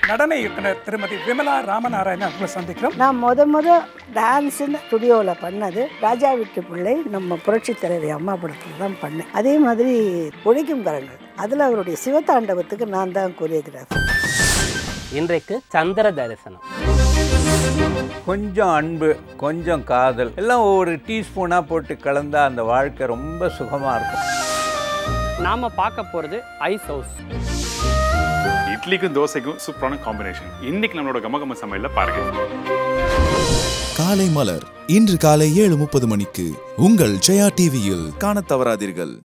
நடன இயக்குனர் திருமதி விமலா ராமநாராயணன் அவர்களை சந்திக்கிறோம் நான் முத முத டான்ஸ்னு ஸ்டுடியோவில் பண்ணது ராஜா வீட்டு பிள்ளை நம்ம புரட்சி தலைவி அம்மா படத்தில் தான் பண்ணேன் அதே மாதிரி ஒழிக்கும் கரங்கள் அதில் அவருடைய சிவதாண்டவத்துக்கு நான் தான் கொரியோகிராஃபர் இன்றைக்கு சந்திர தரிசனம் கொஞ்சம் அன்பு கொஞ்சம் காதல் எல்லாம் ஒவ்வொரு டீஸ்பூனாக போட்டு கலந்தா அந்த வாழ்க்கை ரொம்ப சுகமாக இருக்கும் நாம பார்க்க போறது ஐஸ் ஹவுஸ் இட்லிக்கும் தோசைக்கும் சூப்பரான காம்பினேஷன் இன்னைக்கு நம்மளோட கமகம சமையல்ல பாருங்க காலை மலர் இன்று காலை ஏழு முப்பது மணிக்கு உங்கள் ஜெயா டிவியில் காணத் தவறாதீர்கள்